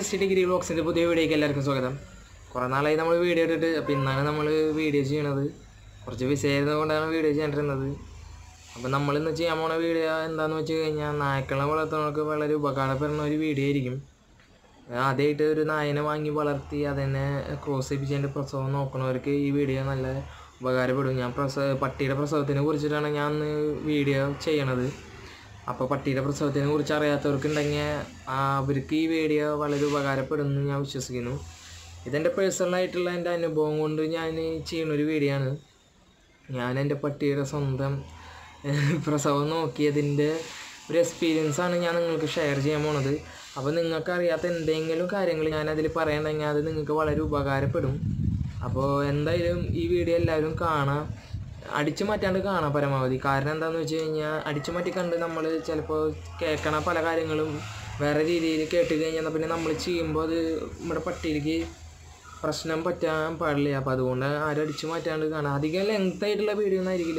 sixty degree ബ്ലോഗ്സിൻ്റെ പുതിയ വീഡിയോയ്ക്ക് എല്ലാവർക്കും സ്വാഗതം കുറേ നാളായി നമ്മൾ വീഡിയോ ഇട്ടിട്ട് അപ്പോൾ ഇന്നാണ് നമ്മൾ വീഡിയോ ചെയ്യണത് കുറച്ച് ബിസി ആയിരുന്നത് കൊണ്ടാണ് വീഡിയോ ചെയ്യാണ്ടിരുന്നത് അപ്പോൾ നമ്മളിന്ന് ചെയ്യാൻ പോണ വീഡിയോ എന്താണെന്ന് വെച്ച് കഴിഞ്ഞാൽ നായ്ക്കളെ വളർത്തുന്നവർക്ക് വളരെ ഉപകാരപ്പെടുന്ന ഒരു വീഡിയോ ആയിരിക്കും ആദ്യമായിട്ട് ഒരു നായനെ വാങ്ങി വളർത്തി അതിനെ ക്രോസ് ചെയ്യിപ്പിച്ചതിൻ്റെ പ്രസവം നോക്കുന്നവർക്ക് ഈ വീഡിയോ നല്ല ഉപകാരപ്പെടും ഞാൻ പ്രസവ പട്ടിയുടെ പ്രസവത്തിനെ കുറിച്ചിട്ടാണ് ഞാൻ ഇന്ന് വീഡിയോ ചെയ്യണത് അപ്പോൾ പട്ടിയുടെ പ്രസവത്തിനെ കുറിച്ച് അറിയാത്തവർക്കുണ്ടെങ്കിൽ അവർക്ക് ഈ വീഡിയോ വളരെ ഉപകാരപ്പെടുമെന്ന് ഞാൻ വിശ്വസിക്കുന്നു ഇതെൻ്റെ പേഴ്സണലായിട്ടുള്ള എൻ്റെ അനുഭവം കൊണ്ട് ഞാൻ ചെയ്യുന്ന ഒരു വീഡിയോ ആണ് ഞാൻ എൻ്റെ പട്ടിയുടെ സ്വന്തം പ്രസവം നോക്കിയതിൻ്റെ ഒരു എക്സ്പീരിയൻസ് ആണ് ഞാൻ നിങ്ങൾക്ക് ഷെയർ ചെയ്യാൻ പോണത് അപ്പോൾ നിങ്ങൾക്ക് അറിയാത്ത എന്തെങ്കിലും കാര്യങ്ങൾ ഞാൻ അതിൽ പറയണമെങ്കിൽ അത് നിങ്ങൾക്ക് വളരെ ഉപകാരപ്പെടും അപ്പോൾ എന്തായാലും ഈ വീഡിയോ എല്ലാവരും കാണാം അടിച്ചു മാറ്റാണ്ട് കാണാം പരമാവധി കാരണം എന്താണെന്ന് വെച്ച് കഴിഞ്ഞാൽ അടിച്ചു മാറ്റി കണ്ട് നമ്മൾ ചിലപ്പോൾ കേൾക്കണ പല കാര്യങ്ങളും വേറെ രീതിയിൽ കേട്ട് കഴിഞ്ഞാൽ പിന്നെ നമ്മൾ ചെയ്യുമ്പോൾ അത് നമ്മുടെ പട്ടിയിലേക്ക് പ്രശ്നം പറ്റാൻ പാടില്ല അപ്പോൾ അതുകൊണ്ട് ആരും അടിച്ചു മാറ്റാണ്ട് കാണാം അധികം ലെങ്ത് ആയിട്ടുള്ള വീഡിയോ ഒന്നും ആയിരിക്കില്ല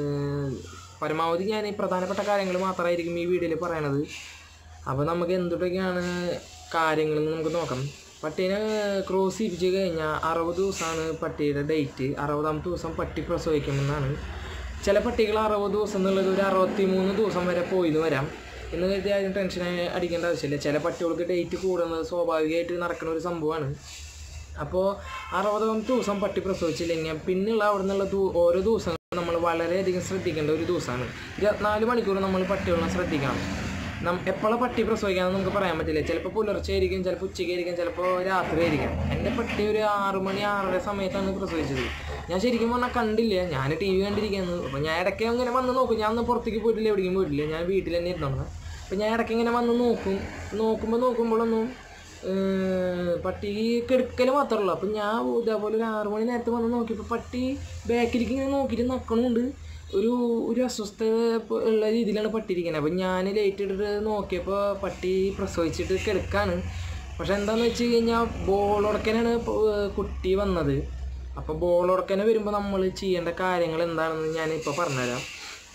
പരമാവധി ഞാൻ ഈ പ്രധാനപ്പെട്ട കാര്യങ്ങൾ മാത്രമായിരിക്കും ഈ വീഡിയോയിൽ പറയണത് അപ്പോൾ നമുക്ക് എന്തൊക്കെയാണ് കാര്യങ്ങളെന്ന് നമുക്ക് നോക്കാം പട്ടീനെ ക്രോസ് ചെയ്യിപ്പിച്ച് കഴിഞ്ഞാൽ അറുപത് ദിവസമാണ് പട്ടിയുടെ ഡേറ്റ് അറുപതാമത്തെ ദിവസം പട്ടി പ്രസവിക്കുമെന്നാണ് ചില പട്ടികൾ അറുപത് ദിവസം എന്നുള്ളത് ഒരു അറുപത്തി മൂന്ന് ദിവസം വരെ പോയിന്ന് വരാം എന്ന് കരുതി ആരും ടെൻഷൻ അടിക്കേണ്ട ആവശ്യമില്ല ചില പട്ടികൾക്ക് ഡേറ്റ് കൂടുന്നത് സ്വാഭാവികമായിട്ട് നടക്കുന്ന ഒരു സംഭവമാണ് അപ്പോൾ അറുപതാമത്തെ ദിവസം പട്ടി പ്രസവിച്ചില്ലെങ്കിൽ പിന്നെയുള്ള അവിടെ നിന്നുള്ള ഓരോ ദിവസങ്ങളും നമ്മൾ വളരെയധികം ശ്രദ്ധിക്കേണ്ട ഒരു ദിവസമാണ് ഇരുപത്തിനാല് മണിക്കൂർ നമ്മൾ പട്ടികളെ ശ്രദ്ധിക്കണം നം എപ്പോഴാണ് പട്ടി പ്രസവിക്കാമെന്ന് നമുക്ക് പറയാൻ പറ്റില്ല ചിലപ്പോൾ പുലർച്ചെ ആയിരിക്കും ചിലപ്പോൾ ഉച്ചയ്ക്കായിരിക്കും ചിലപ്പോൾ രാത്രി ആയിരിക്കും എൻ്റെ പട്ടി ഒരു ആറ് മണി ആറര സമയത്താണ് പ്രസവിച്ചത് ഞാൻ ശരിക്കും പറഞ്ഞാൽ കണ്ടില്ല ഞാൻ ടി വി കണ്ടിരിക്കുന്നു അപ്പോൾ ഞാൻ ഇടയ്ക്ക് ഇങ്ങനെ വന്ന് നോക്കും ഞാൻ ഒന്നും പുറത്തേക്ക് പോയിട്ടില്ല എവിടേക്കും പോയിട്ടില്ല ഞാൻ വീട്ടിൽ തന്നെ ഇരുന്നോളാം അപ്പോൾ ഞാൻ ഇടയ്ക്ക് ഇങ്ങനെ വന്ന് നോക്കും നോക്കുമ്പോൾ നോക്കുമ്പോഴൊന്നും പട്ടി കെടുക്കൽ മാത്രമല്ല അപ്പം ഞാൻ ഇതേപോലെ ഒരു ആറു മണി നേരത്തെ വന്ന് നോക്കിയപ്പോൾ പട്ടി ബാക്കിലേക്ക് ഇങ്ങനെ നോക്കിയിട്ട് നക്കണമുണ്ട് ഒരു ഒരു അസ്വസ്ഥത ഉള്ള രീതിയിലാണ് പട്ടി ഇരിക്കുന്നത് അപ്പം ഞാൻ ലേറ്റ് ഇട്ടിട്ട് നോക്കിയപ്പോൾ പട്ടി പ്രസവിച്ചിട്ട് കിടക്കാണ് പക്ഷെ എന്താണെന്ന് വെച്ച് കഴിഞ്ഞാൽ ബോളുടക്കനാണ് കുട്ടി വന്നത് അപ്പോൾ ബോളുടക്കനെ വരുമ്പോൾ നമ്മൾ ചെയ്യേണ്ട കാര്യങ്ങൾ എന്താണെന്ന് ഞാൻ ഇപ്പോൾ പറഞ്ഞുതരാം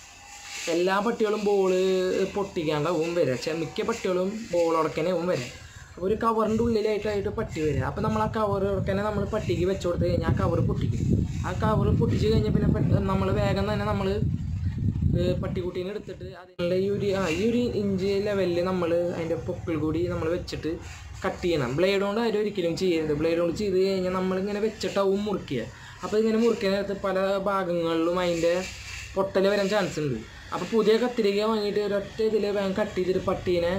എല്ലാ പട്ടികളും ബോള് പൊട്ടിക്കാണ്ടാവും വരിക മിക്ക പട്ടികളും ബോളുടക്കനാവും വരിക അപ്പോൾ ഒരു കവറിൻ്റെ ഉള്ളിലായിട്ടായിട്ട് പട്ടി വരിക അപ്പോൾ നമ്മൾ ആ കവർ ഉറക്കനെ നമ്മൾ പട്ടിക്ക് വെച്ച് കൊടുത്ത് കഴിഞ്ഞാൽ ആ കവർ പൊട്ടിക്കും ആ കവർ പൊട്ടിച്ച് കഴിഞ്ഞാൽ പിന്നെ നമ്മൾ വേഗം തന്നെ നമ്മൾ പട്ടിക്കുട്ടീനെ എടുത്തിട്ട് അതിൻ്റെ ഈ ഒരു ആ ഈ ഒരു ഇഞ്ച് ലെവലിൽ നമ്മൾ അതിൻ്റെ പൊക്കിൾ കൂടി നമ്മൾ വെച്ചിട്ട് കട്ട് ചെയ്യണം ബ്ലേഡ് കൊണ്ട് ആരും ഒരിക്കലും ചെയ്യരുത് ബ്ലേഡ് കൊണ്ട് ചെയ്ത് കഴിഞ്ഞാൽ നമ്മളിങ്ങനെ വെച്ചിട്ടാവും മുറിക്കുക അപ്പോൾ ഇങ്ങനെ മുറിക്കാനകത്ത് പല ഭാഗങ്ങളിലും അതിൻ്റെ പൊട്ടൽ വരാൻ ചാൻസ് ഉണ്ട് അപ്പോൾ പുതിയ കത്തിരിക്ക വാങ്ങിയിട്ട് ഒരൊറ്റ ഇതിൽ വേഗം കട്ട് ചെയ്തിട്ട് പട്ടീനെ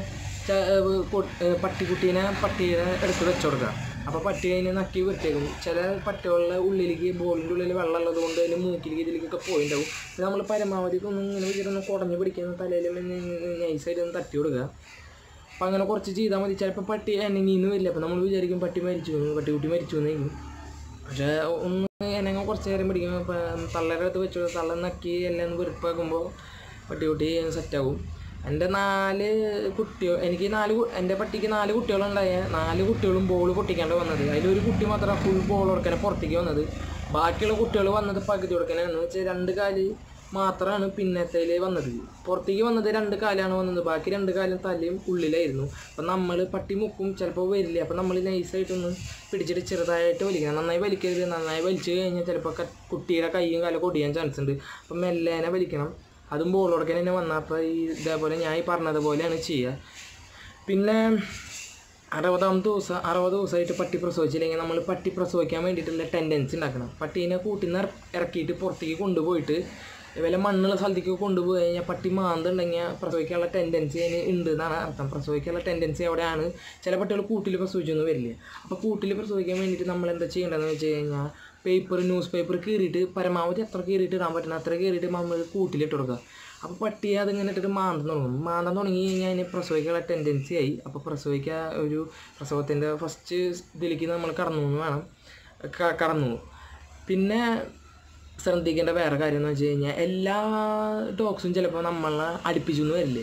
പട്ടിക്കുട്ടീനെ പട്ടീനെ എടുത്ത് വെച്ച് കൊടുക്കുക അപ്പോൾ പട്ടി അതിനെ നക്കി വൃത്തിയാക്കും ചില പട്ടികളുടെ ഉള്ളിലേക്ക് ബോളിൻ്റെ ഉള്ളിൽ വെള്ളം ഉള്ളത് കൊണ്ട് അതിന് മൂക്കിലേക്ക് ഇതിലേക്കൊക്കെ പോയിണ്ടാവും അപ്പോൾ നമ്മൾ പരമാവധി ഒന്നും ഇങ്ങനെ വെച്ചിട്ടൊന്ന് കുടഞ്ഞ് പിടിക്കുന്ന തലയിൽ നൈസായിട്ട് ഒന്ന് തട്ടി കൊടുക്കുക അപ്പോൾ അങ്ങനെ കുറച്ച് ചെയ്താൽ മതി ചിലപ്പോൾ പട്ടി എനങ്ങിന്ന് വരില്ല അപ്പോൾ നമ്മൾ വിചാരിക്കും പട്ടി മരിച്ചു പട്ടിക്കുട്ടി മരിച്ചു എന്നായിരിക്കും പക്ഷേ ഒന്ന് എനങ്ങ കുറച്ച് നേരം പിടിക്കും തള്ളയുടെ അടുത്ത് വെച്ചു തള്ള നക്കി എല്ലാം വെറുപ്പാക്കുമ്പോൾ പട്ടിക്കുട്ടി സെറ്റാവും എൻ്റെ നാല് കുട്ടികൾ എനിക്ക് നാല് എൻ്റെ പട്ടിക്ക് നാല് കുട്ടികളുണ്ടായ നാല് കുട്ടികളും ബോൾ പൊട്ടിക്കാണ്ട് വന്നത് അതിലൊരു കുട്ടി മാത്രം ഫുൾ ബോൾ കൊടുക്കാൻ പുറത്തേക്ക് വന്നത് ബാക്കിയുള്ള കുട്ടികൾ വന്നത് പകുതി കൊടുക്കാനാണ് വെച്ചാൽ രണ്ട് കാല് മാത്രമാണ് പിന്നത്തേൽ വന്നത് പുറത്തേക്ക് വന്നത് രണ്ട് കാലാണ് വന്നത് ബാക്കി രണ്ട് കാലും തലയും ഉള്ളിലായിരുന്നു അപ്പം നമ്മൾ പട്ടി മുക്കും ചിലപ്പോൾ വരില്ല അപ്പം നമ്മൾ നൈസായിട്ടൊന്ന് പിടിച്ചിട്ട് ചെറുതായിട്ട് വലിക്കണം നന്നായി വലിക്കരുത് നന്നായി വലിച്ചു കഴിഞ്ഞാൽ ചിലപ്പോൾ കുട്ടിയുടെ കൈയും കാലം കൊടിയാൻ ചാൻസ് ഉണ്ട് അപ്പം മെല്ലേനെ വലിക്കണം അതും ബോൾ കൊടുക്കാൻ തന്നെ വന്നപ്പോൾ ഈ ഇതേപോലെ ഞാൻ ഈ പറഞ്ഞതുപോലെയാണ് ചെയ്യുക പിന്നെ അറുപതാമത്തെ ദിവസം അറുപത് ദിവസമായിട്ട് പട്ടി പ്രസവിച്ചില്ലെങ്കിൽ നമ്മൾ പട്ടി പ്രസവിക്കാൻ വേണ്ടിയിട്ടുള്ള ടെൻഡൻസി ഉണ്ടാക്കണം പട്ടീനെ കൂട്ടിൽ നിന്ന് ഇറക്കിയിട്ട് പുറത്തേക്ക് കൊണ്ടുപോയിട്ട് വല്ല മണ്ണുള്ള സ്ഥലത്തേക്ക് കൊണ്ടുപോയി കഴിഞ്ഞാൽ പട്ടി മാന്തുണ്ടെങ്കിൽ പ്രസവിക്കാനുള്ള ടെൻഡൻസി അതിന് ഉണ്ട് എന്നാണ് അർത്ഥം പ്രസവിക്കാനുള്ള ടെൻഡൻസി അവിടെയാണ് ചില പട്ടികൾ കൂട്ടിൽ പ്രസവിച്ചൊന്നും വരില്ല അപ്പോൾ കൂട്ടിൽ പ്രസവിക്കാൻ വേണ്ടിയിട്ട് നമ്മൾ എന്താ ചെയ്യേണ്ടതെന്ന് വെച്ച് കഴിഞ്ഞാൽ പേപ്പർ ന്യൂസ് പേപ്പർ കീറിയിട്ട് പരമാവധി എത്ര കീറിയിട്ട് ഇടാൻ പറ്റുന്ന അത്ര കീറിയിട്ട് നമ്മൾ കൂട്ടിലിട്ട് കൊടുക്കുക അപ്പോൾ പട്ടി അതിങ്ങനെ ഇട്ടിട്ട് മാന്താൻ തുടങ്ങും മാന്താൻ തുടങ്ങി കഴിഞ്ഞാൽ അതിന് പ്രസവിക്കാനുള്ള ടെൻഡൻസി ആയി അപ്പോൾ പ്രസവിക്കുക ഒരു പ്രസവത്തിൻ്റെ ഫസ്റ്റ് ഇതിലേക്ക് നമ്മൾ കടന്നു എന്ന് വേണം കടന്നു പിന്നെ ശ്രദ്ധിക്കേണ്ട വേറെ കാര്യം എന്ന് വെച്ച് കഴിഞ്ഞാൽ എല്ലാ ഡോഗ്സും ചിലപ്പോൾ നമ്മളെ അടുപ്പിച്ചൊന്നും വരില്ലേ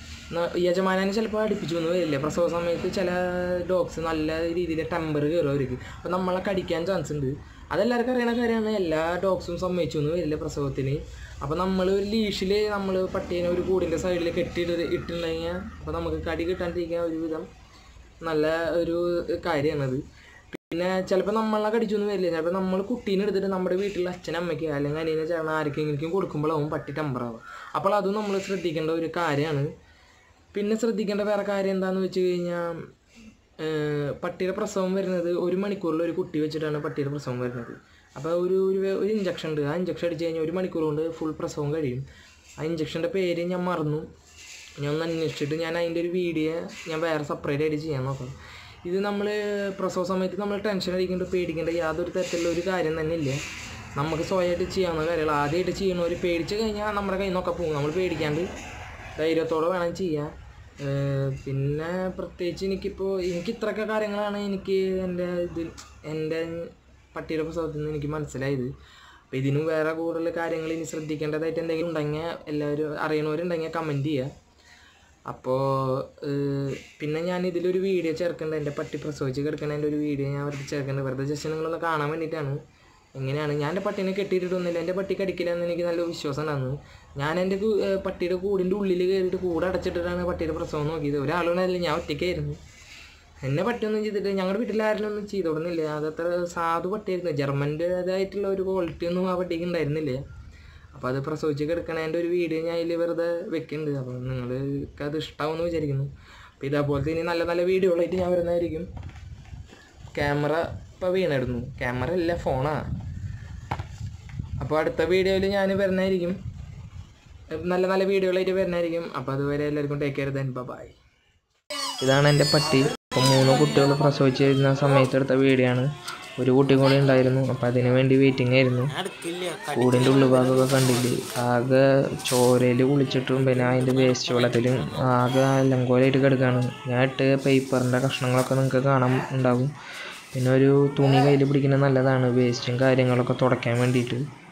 യജമാനനെ ചിലപ്പോൾ അടുപ്പിച്ചൊന്നും വരില്ല പ്രസവ സമയത്ത് ചില ഡോഗ്സ് നല്ല രീതിയിൽ ടെമ്പർ കയറും അവർക്ക് അപ്പോൾ നമ്മളെ കടിക്കാൻ ചാൻസ് ഉണ്ട് അതെല്ലാവർക്കും അറിയണ കാര്യമാണ് എല്ലാ ഡോഗ്സും സമ്മതിച്ചൊന്നും വരില്ല പ്രസവത്തിന് അപ്പോൾ നമ്മൾ ഒരു ലീഷിൽ നമ്മൾ പട്ടീനെ ഒരു കൂടിൻ്റെ സൈഡിൽ കെട്ടിയിട്ട് ഇട്ടിട്ടുണ്ടെങ്കിൽ അപ്പോൾ നമുക്ക് കടി കിട്ടാണ്ടിരിക്കാൻ ഒരുവിധം നല്ല ഒരു കാര്യമാണത് പിന്നെ ചിലപ്പോൾ നമ്മളെ കടിച്ചൊന്നും വരില്ല ചിലപ്പോൾ നമ്മൾ കുട്ടീനെ എടുത്തിട്ട് നമ്മുടെ വീട്ടിലെ അച്ഛനമ്മയ്ക്ക് അല്ലെങ്കിൽ അനിയനെ ചേർന്ന് ആർക്കെങ്കിലും കൊടുക്കുമ്പോഴാവും പട്ടി ടെമ്പറാവുക അപ്പോൾ അതും നമ്മൾ ശ്രദ്ധിക്കേണ്ട ഒരു കാര്യമാണ് പിന്നെ ശ്രദ്ധിക്കേണ്ട വേറെ കാര്യം എന്താണെന്ന് വെച്ച് കഴിഞ്ഞാൽ ഏഹ് പട്ടിയുടെ പ്രസവം വരുന്നത് ഒരു മണിക്കൂറിൽ ഒരു കുട്ടി വെച്ചിട്ടാണ് പട്ടിയുടെ പ്രസവം വരുന്നത് അപ്പോൾ ഒരു ഒരു ഒരു ഇഞ്ചക്ഷൻ ഉണ്ട് ആ ഇഞ്ചക്ഷൻ അടിച്ച് കഴിഞ്ഞാൽ ഒരു മണിക്കൂർ കൊണ്ട് ഫുൾ പ്രസവം കഴിയും ആ ഇഞ്ചക്ഷൻ്റെ പേര് ഞാൻ മറന്നു ഞാൻ ഒന്ന് അന്വേഷിച്ചിട്ട് ഞാൻ അതിൻ്റെ ഒരു വീഡിയോ ഞാൻ വേറെ സെപ്പറേറ്റ് ആയിട്ട് ചെയ്യാൻ നോക്കാം ഇത് നമ്മൾ പ്രസവ സമയത്ത് നമ്മൾ ടെൻഷൻ അടിക്കേണ്ട പേടിക്കേണ്ട യാതൊരു തരത്തിലുള്ള ഒരു കാര്യം തന്നെ ഇല്ല നമുക്ക് സ്വയമായിട്ട് ചെയ്യാവുന്ന കാര്യങ്ങൾ ആദ്യമായിട്ട് ചെയ്യണവർ പേടിച്ച് കഴിഞ്ഞാൽ നമ്മുടെ കയ്യിൽ നിന്നൊക്കെ പോകും നമ്മൾ പേടിക്കാണ്ട് ധൈര്യത്തോടെ വേണം ചെയ്യാൻ ഏഹ് പിന്നെ പ്രത്യേകിച്ച് എനിക്കിപ്പോൾ എനിക്ക് ഇത്രയൊക്കെ കാര്യങ്ങളാണ് എനിക്ക് എൻ്റെ ഇത് എൻ്റെ പട്ടിയുടെ പ്രസവത്തിൽ നിന്ന് എനിക്ക് മനസ്സിലായത് അപ്പോൾ ഇതിനും വേറെ കൂടുതൽ കാര്യങ്ങൾ ഇനി ശ്രദ്ധിക്കേണ്ടതായിട്ട് എന്തെങ്കിലും ഉണ്ടെങ്കിൽ എല്ലാവരും അറിയണവരുണ്ടെങ്കിൽ കമൻറ്റ് ചെയ്യുക അപ്പോൾ പിന്നെ ഞാൻ ഇതിലൊരു വീഡിയോ ചേർക്കേണ്ടത് എൻ്റെ പട്ടി പ്രസവിച്ച് കിടക്കുന്നതിൻ്റെ ഒരു വീഡിയോ ഞാൻ അവർക്ക് ചേർക്കേണ്ടത് വെറുതെ ജസ്റ്റ് നിങ്ങളൊന്ന് കാണാൻ വേണ്ടിയിട്ടാണ് എങ്ങനെയാണ് ഞാൻ എൻ്റെ പട്ടീനെ കെട്ടിയിട്ടൊന്നുമില്ല എൻ്റെ പട്ടി കടിക്കില്ല എന്ന് എനിക്ക് നല്ല വിശ്വാസം ഉണ്ടായിരുന്നു ഞാൻ എൻ്റെ കു- ഏഹ് പട്ടിയുടെ കൂടിൻ്റെ ഉള്ളിൽ കയറിയിട്ട് കൂടെ അടച്ചിട്ടിട്ടാണ് പട്ടിയുടെ പ്രസവം നോക്കിയത് ഒരാളൊന്നല്ല ഞാൻ ഒറ്റയ്ക്കായിരുന്നു എന്നെ പട്ടിയൊന്നും ചെയ്തിട്ട് ഞങ്ങളുടെ വീട്ടിൽ ആരും ഒന്നും ചെയ്തോടുന്നില്ല അതത്ര സാധു പട്ടിയായിരുന്നു ജർമ്മൻ്റേതായിട്ടുള്ള ഒരു ക്വാളിറ്റി ഒന്നും ആ പട്ടിക്ക് ഉണ്ടായിരുന്നില്ല അപ്പോൾ അത് പ്രസവിച്ച് കിടക്കണതിൻ്റെ ഒരു വീഡിയോ ഞാൻ അതിൽ വെറുതെ വെക്കുന്നുണ്ട് അപ്പോൾ നിങ്ങൾക്ക് അത് ഇഷ്ടമാവുമെന്ന് വിചാരിക്കുന്നു അപ്പോൾ ഇതേപോലത്തെ ഇനി നല്ല നല്ല വീഡിയോകളായിട്ട് ഞാൻ വരുന്നതായിരിക്കും ക്യാമറ ഇപ്പോൾ വീണിടുന്നു ക്യാമറ അല്ല ഫോണാണ് അപ്പോൾ അടുത്ത വീഡിയോയിൽ ഞാൻ വരുന്നതായിരിക്കും നല്ല നല്ല വീഡിയോകളായിട്ട് വരുന്നതായിരിക്കും അപ്പോൾ അതുവരെ എല്ലാവർക്കും ടേക്ക് കെയർ ദൻ ബൈ ഇതാണ് എൻ്റെ പട്ടി അപ്പോൾ മൂന്ന് കുട്ടികൾ പ്രസവിച്ച് വരുന്ന സമയത്ത് എടുത്ത വീഡിയോ ആണ് ഒരു കുട്ടി കൂടി ഉണ്ടായിരുന്നു അപ്പോൾ അതിന് വേണ്ടി വെയിറ്റിംഗ് ആയിരുന്നു കൂടിൻ്റെ ഉള്ളുഭാഗമൊക്കെ കണ്ടില്ലേ ആകെ ചോരയിൽ കുളിച്ചിട്ടും പിന്നെ അതിൻ്റെ വേസ്റ്റ് വെള്ളത്തിലും ആകെ അലങ്കോലായിട്ട് കിടക്കുകയാണ് ഞാൻ ഇട്ട് പേപ്പറിൻ്റെ കഷ്ണങ്ങളൊക്കെ നിങ്ങൾക്ക് കാണാൻ ഉണ്ടാവും പിന്നെ ഒരു തുണി കയ്യിൽ പിടിക്കുന്നത് നല്ലതാണ് വേസ്റ്റും കാര്യങ്ങളൊക്കെ തുടയ്ക്കാൻ വേണ്ടിയിട്ട്